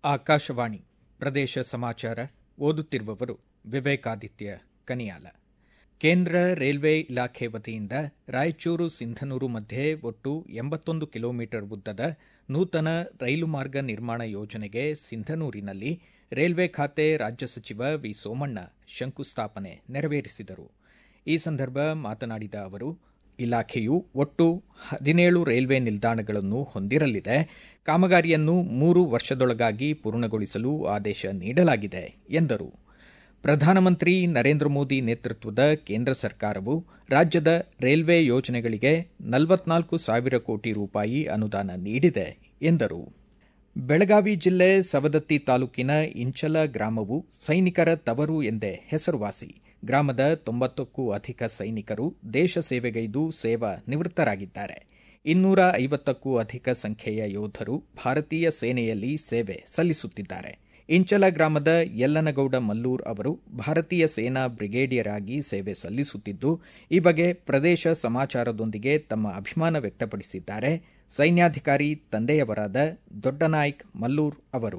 ಆಕಾಶವಾಣಿ ಪ್ರದೇಶ ಸಮಾಚಾರ ಓದುತ್ತಿರುವವರು ವಿವೇಕಾದಿತ್ಯ ಕನಿಯಾಲ ಕೇಂದ್ರ ರೈಲ್ವೆ ಇಲಾಖೆ ವತಿಯಿಂದ ರಾಯಚೂರು ಸಿಂಧನೂರು ಮಧ್ಯೆ ಒಟ್ಟು ಎಂಬತ್ತೊಂದು ಕಿಲೋಮೀಟರ್ ಉದ್ದದ ನೂತನ ರೈಲು ಮಾರ್ಗ ನಿರ್ಮಾಣ ಯೋಜನೆಗೆ ಸಿಂಧನೂರಿನಲ್ಲಿ ರೈಲ್ವೆ ಖಾತೆ ರಾಜ್ಯ ಸಚಿವ ವಿ ಸೋಮಣ್ಣ ಶಂಕುಸ್ಥಾಪನೆ ನೆರವೇರಿಸಿದರು ಈ ಸಂದರ್ಭ ಮಾತನಾಡಿದ ಅವರು ಇಲಾಖೆಯು ಒಟ್ಟು ಹದಿನೇಳು ರೈಲ್ವೆ ನಿಲ್ದಾಣಗಳನ್ನು ಹೊಂದಿರಲಿದೆ ಕಾಮಗಾರಿಯನ್ನು ಮೂರು ವರ್ಷದೊಳಗಾಗಿ ಪೂರ್ಣಗೊಳಿಸಲು ಆದೇಶ ನೀಡಲಾಗಿದೆ ಎಂದರು ಪ್ರಧಾನಮಂತ್ರಿ ನರೇಂದ್ರ ಮೋದಿ ನೇತೃತ್ವದ ಕೇಂದ್ರ ಸರ್ಕಾರವು ರಾಜ್ಯದ ರೈಲ್ವೆ ಯೋಜನೆಗಳಿಗೆ ನಲವತ್ನಾಲ್ಕು ಸಾವಿರ ಕೋಟಿ ರೂಪಾಯಿ ಅನುದಾನ ನೀಡಿದೆ ಎಂದರು ಬೆಳಗಾವಿ ಜಿಲ್ಲೆ ಸವದತ್ತಿ ತಾಲೂಕಿನ ಇಂಚಲ ಗ್ರಾಮವು ಸೈನಿಕರ ತವರು ಎಂದೇ ಹೆಸರುವಾಸಿ ಗ್ರಾಮದ ತೊಂಬತ್ತಕ್ಕೂ ಅಧಿಕ ಸೈನಿಕರು ದೇಶ ಸೇವೆಗೈದು ಸೇವಾ ನಿವೃತ್ತರಾಗಿದ್ದಾರೆ ಇನ್ನೂರ ಐವತ್ತಕ್ಕೂ ಅಧಿಕ ಸಂಖ್ಯೆಯ ಯೋಧರು ಭಾರತೀಯ ಸೇನೆಯಲ್ಲಿ ಸೇವೆ ಸಲ್ಲಿಸುತ್ತಿದ್ದಾರೆ ಇಂಚಲ ಗ್ರಾಮದ ಯಲ್ಲನಗೌಡ ಮಲ್ಲೂರ್ ಅವರು ಭಾರತೀಯ ಸೇನಾ ಬ್ರಿಗೇಡಿಯರ್ ಆಗಿ ಸೇವೆ ಸಲ್ಲಿಸುತ್ತಿದ್ದು ಈ ಬಗ್ಗೆ ಪ್ರದೇಶ ಸಮಾಚಾರದೊಂದಿಗೆ ತಮ್ಮ ಅಭಿಮಾನ ವ್ಯಕ್ತಪಡಿಸಿದ್ದಾರೆ ಸೈನ್ಯಾಧಿಕಾರಿ ತಂದೆಯವರಾದ ದೊಡ್ಡನಾಯ್ಕ್ ಮಲ್ಲೂರ್ ಅವರು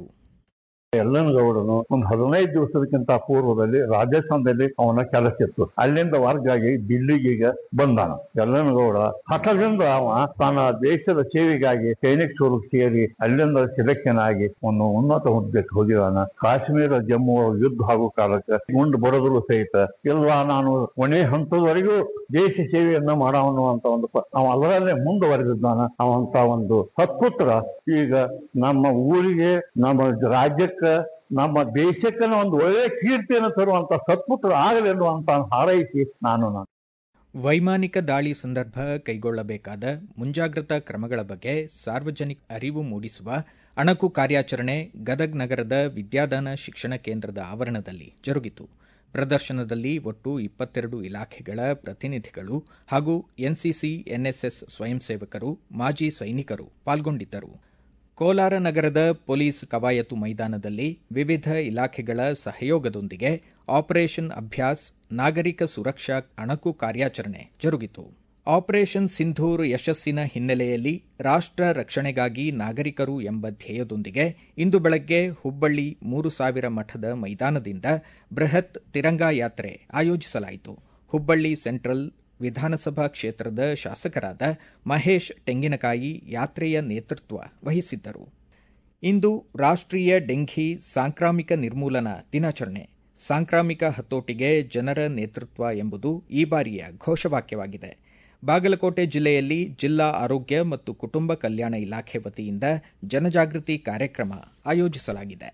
ಎಲ್ಲನಗೌಡನು ಒಂದು ಹದಿನೈದು ದಿವಸದಕ್ಕಿಂತ ಪೂರ್ವದಲ್ಲಿ ರಾಜಸ್ಥಾನದಲ್ಲಿ ಅವನ ಕೆಲಸ ಇತ್ತು ಅಲ್ಲಿಂದ ವರ್ಗಾಗಿ ದಿಲ್ಲಿಗೆ ಬಂದಾನ ಎಲ್ಲನಗೌಡ ಹಠದಿಂದ ಅವ ತನ್ನ ದೇಶದ ಸೇವೆಗಾಗಿ ಸೈನಿಕ ಚೂರು ಸೇರಿ ಅಲ್ಲಿಂದ ಸಿಲೆಕ್ಷನ್ ಆಗಿ ಒಂದು ಉನ್ನತ ಹುದ್ದೆಗೆ ಹೋಗಿದಾನ ಕಾಶ್ಮೀರ ಜಮ್ಮು ಯುದ್ಧ ಆಗೋ ಕಾಲಕ್ಕೆ ಮುಂದೆ ಬರೋದ್ರು ಸಹಿತ ಇಲ್ವಾ ನಾನು ಕೊನೆ ಹಂತದವರೆಗೂ ದೇಶ ಸೇವೆಯನ್ನ ಮಾಡವನು ಅಂತ ಒಂದು ಪ- ಅವ ಅದರಲ್ಲೇ ಮುಂದುವರೆದಿದ್ದಾನ ಅವಂತ ಒಂದು ಸತ್ಪುತ್ರ ಈಗ ನಮ್ಮ ಊರಿಗೆ ನಮ್ಮ ರಾಜ್ಯಕ್ಕೆ ನಮ್ಮ ದೇಶಕ್ಕೆ ಒಂದು ಒಳ್ಳೆ ಕೀರ್ತಿಯನ್ನು ತರುವಂತ ಸತ್ಪುತ್ರ ಆಗಲಿ ಅನ್ನುವಂತ ಹಾರೈಸಿ ನಾನು ನಾನು ವೈಮಾನಿಕ ದಾಳಿ ಸಂದರ್ಭ ಕೈಗೊಳ್ಳಬೇಕಾದ ಮುಂಜಾಗ್ರತಾ ಕ್ರಮಗಳ ಬಗ್ಗೆ ಸಾರ್ವಜನಿಕ ಅರಿವು ಮೂಡಿಸುವ ಅಣಕು ಕಾರ್ಯಾಚರಣೆ ಗದಗ್ ನಗರದ ವಿದ್ಯಾದಾನ ಶಿಕ್ಷಣ ಕೇಂದ್ರದ ಆವರಣದಲ್ಲಿ ಜರುಗಿತು ಪ್ರದರ್ಶನದಲ್ಲಿ ಒಟ್ಟು ಇಪ್ಪತ್ತೆರಡು ಇಲಾಖೆಗಳ ಪ್ರತಿನಿಧಿಗಳು ಹಾಗೂ ಎನ್ಸಿಸಿ ಎನ್ಎಸ್ಎಸ್ ಸ್ವಯಂ ಸೇವಕರು ಮಾಜಿ ಸೈನಿಕರು ಪಾಲ್ಗೊಂಡಿದ್ದರು ಕೋಲಾರ ನಗರದ ಪೊಲೀಸ್ ಕವಾಯತು ಮೈದಾನದಲ್ಲಿ ವಿವಿಧ ಇಲಾಖೆಗಳ ಸಹಯೋಗದೊಂದಿಗೆ ಆಪರೇಷನ್ ಅಭ್ಯಾಸ್ ನಾಗರಿಕ ಸುರಕ್ಷಾ ಅಣಕು ಕಾರ್ಯಾಚರಣೆ ಜರುಗಿತು ಆಪರೇಷನ್ ಸಿಂಧೂರ್ ಯಶಸ್ಸಿನ ಹಿನ್ನೆಲೆಯಲ್ಲಿ ರಾಷ್ಟ್ರ ರಕ್ಷಣೆಗಾಗಿ ನಾಗರಿಕರು ಎಂಬ ಧ್ಯೇಯದೊಂದಿಗೆ ಇಂದು ಬೆಳಗ್ಗೆ ಹುಬ್ಬಳ್ಳಿ ಮೂರು ಸಾವಿರ ಮಠದ ಮೈದಾನದಿಂದ ಬೃಹತ್ ತಿರಂಗಾ ಯಾತ್ರೆ ಆಯೋಜಿಸಲಾಯಿತು ಹುಬ್ಬಳ್ಳಿ ಸೆಂಟ್ರಲ್ ವಿಧಾನಸಭಾ ಕ್ಷೇತ್ರದ ಶಾಸಕರಾದ ಮಹೇಶ್ ತೆಂಗಿನಕಾಯಿ ಯಾತ್ರೆಯ ನೇತೃತ್ವ ವಹಿಸಿದ್ದರು ಇಂದು ರಾಷ್ಟ್ರೀಯ ಡೆಂಘಿ ಸಾಂಕ್ರಾಮಿಕ ನಿರ್ಮೂಲನಾ ದಿನಾಚರಣೆ ಸಾಂಕ್ರಾಮಿಕ ಹತೋಟಿಗೆ ಜನರ ನೇತೃತ್ವ ಎಂಬುದು ಈ ಬಾರಿಯ ಘೋಷವಾಕ್ಯವಾಗಿದೆ ಬಾಗಲಕೋಟೆ ಜಿಲ್ಲೆಯಲ್ಲಿ ಜಿಲ್ಲಾ ಆರೋಗ್ಯ ಮತ್ತು ಕುಟುಂಬ ಕಲ್ಯಾಣ ಇಲಾಖೆ ವತಿಯಿಂದ ಜನಜಾಗೃತಿ ಕಾರ್ಯಕ್ರಮ ಆಯೋಜಿಸಲಾಗಿದೆ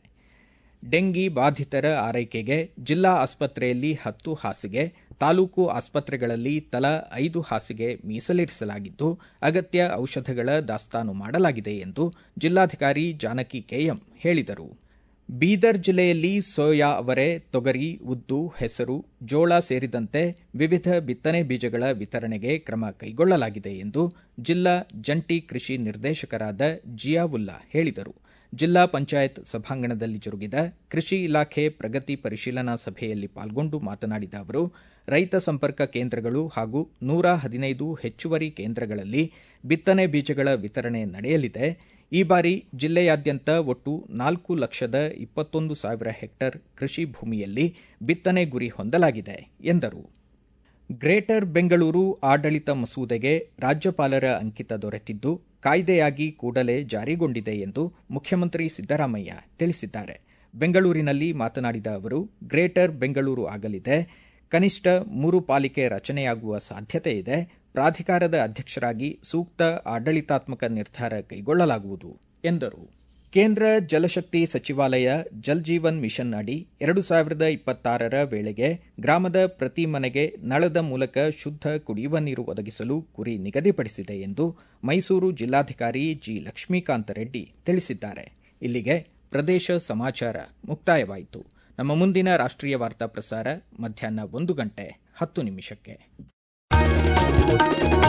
ಡೆಂಗಿ ಬಾಧಿತರ ಆರೈಕೆಗೆ ಜಿಲ್ಲಾ ಆಸ್ಪತ್ರೆಯಲ್ಲಿ ಹತ್ತು ಹಾಸಿಗೆ ತಾಲೂಕು ಆಸ್ಪತ್ರೆಗಳಲ್ಲಿ ತಲಾ ಐದು ಹಾಸಿಗೆ ಮೀಸಲಿರಿಸಲಾಗಿದ್ದು ಅಗತ್ಯ ಔಷಧಗಳ ದಾಸ್ತಾನು ಮಾಡಲಾಗಿದೆ ಎಂದು ಜಿಲ್ಲಾಧಿಕಾರಿ ಜಾನಕಿ ಕೆಎಂ ಹೇಳಿದರು ಬೀದರ್ ಜಿಲ್ಲೆಯಲ್ಲಿ ಸೋಯಾ ಅವರೆ ತೊಗರಿ ಉದ್ದು ಹೆಸರು ಜೋಳ ಸೇರಿದಂತೆ ವಿವಿಧ ಬಿತ್ತನೆ ಬೀಜಗಳ ವಿತರಣೆಗೆ ಕ್ರಮ ಕೈಗೊಳ್ಳಲಾಗಿದೆ ಎಂದು ಜಿಲ್ಲಾ ಜಂಟಿ ಕೃಷಿ ನಿರ್ದೇಶಕರಾದ ಜಿಯಾವುಲ್ಲಾ ಹೇಳಿದರು ಜಿಲ್ಲಾ ಪಂಚಾಯತ್ ಸಭಾಂಗಣದಲ್ಲಿ ಜರುಗಿದ ಕೃಷಿ ಇಲಾಖೆ ಪ್ರಗತಿ ಪರಿಶೀಲನಾ ಸಭೆಯಲ್ಲಿ ಪಾಲ್ಗೊಂಡು ಮಾತನಾಡಿದ ಅವರು ರೈತ ಸಂಪರ್ಕ ಕೇಂದ್ರಗಳು ಹಾಗೂ ನೂರ ಹದಿನೈದು ಹೆಚ್ಚುವರಿ ಕೇಂದ್ರಗಳಲ್ಲಿ ಬಿತ್ತನೆ ಬೀಜಗಳ ವಿತರಣೆ ನಡೆಯಲಿದೆ ಈ ಬಾರಿ ಜಿಲ್ಲೆಯಾದ್ಯಂತ ಒಟ್ಟು ನಾಲ್ಕು ಲಕ್ಷದ ಇಪ್ಪತ್ತೊಂದು ಸಾವಿರ ಹೆಕ್ಟರ್ ಕೃಷಿ ಭೂಮಿಯಲ್ಲಿ ಬಿತ್ತನೆ ಗುರಿ ಹೊಂದಲಾಗಿದೆ ಎಂದರು ಗ್ರೇಟರ್ ಬೆಂಗಳೂರು ಆಡಳಿತ ಮಸೂದೆಗೆ ರಾಜ್ಯಪಾಲರ ಅಂಕಿತ ದೊರೆತಿದ್ದು ಕಾಯ್ದೆಯಾಗಿ ಕೂಡಲೇ ಜಾರಿಗೊಂಡಿದೆ ಎಂದು ಮುಖ್ಯಮಂತ್ರಿ ಸಿದ್ದರಾಮಯ್ಯ ತಿಳಿಸಿದ್ದಾರೆ ಬೆಂಗಳೂರಿನಲ್ಲಿ ಮಾತನಾಡಿದ ಅವರು ಗ್ರೇಟರ್ ಬೆಂಗಳೂರು ಆಗಲಿದೆ ಕನಿಷ್ಠ ಮೂರು ಪಾಲಿಕೆ ರಚನೆಯಾಗುವ ಸಾಧ್ಯತೆ ಇದೆ ಪ್ರಾಧಿಕಾರದ ಅಧ್ಯಕ್ಷರಾಗಿ ಸೂಕ್ತ ಆಡಳಿತಾತ್ಮಕ ನಿರ್ಧಾರ ಕೈಗೊಳ್ಳಲಾಗುವುದು ಎಂದರು ಕೇಂದ್ರ ಜಲಶಕ್ತಿ ಸಚಿವಾಲಯ ಜಲ್ ಜೀವನ್ ಮಿಷನ್ ಅಡಿ ಎರಡು ಸಾವಿರದ ಇಪ್ಪತ್ತಾರರ ವೇಳೆಗೆ ಗ್ರಾಮದ ಪ್ರತಿ ಮನೆಗೆ ನಳದ ಮೂಲಕ ಶುದ್ಧ ಕುಡಿಯುವ ನೀರು ಒದಗಿಸಲು ಗುರಿ ನಿಗದಿಪಡಿಸಿದೆ ಎಂದು ಮೈಸೂರು ಜಿಲ್ಲಾಧಿಕಾರಿ ಜಿ ಲಕ್ಷ್ಮೀಕಾಂತ ರೆಡ್ಡಿ ತಿಳಿಸಿದ್ದಾರೆ ಇಲ್ಲಿಗೆ ಪ್ರದೇಶ ಸಮಾಚಾರ ಮುಕ್ತಾಯವಾಯಿತು ನಮ್ಮ ಮುಂದಿನ ರಾಷ್ಟ್ರೀಯ ವಾರ್ತಾ ಪ್ರಸಾರ ಮಧ್ಯಾಹ್ನ ಒಂದು ಗಂಟೆ ಹತ್ತು ನಿಮಿಷಕ್ಕೆ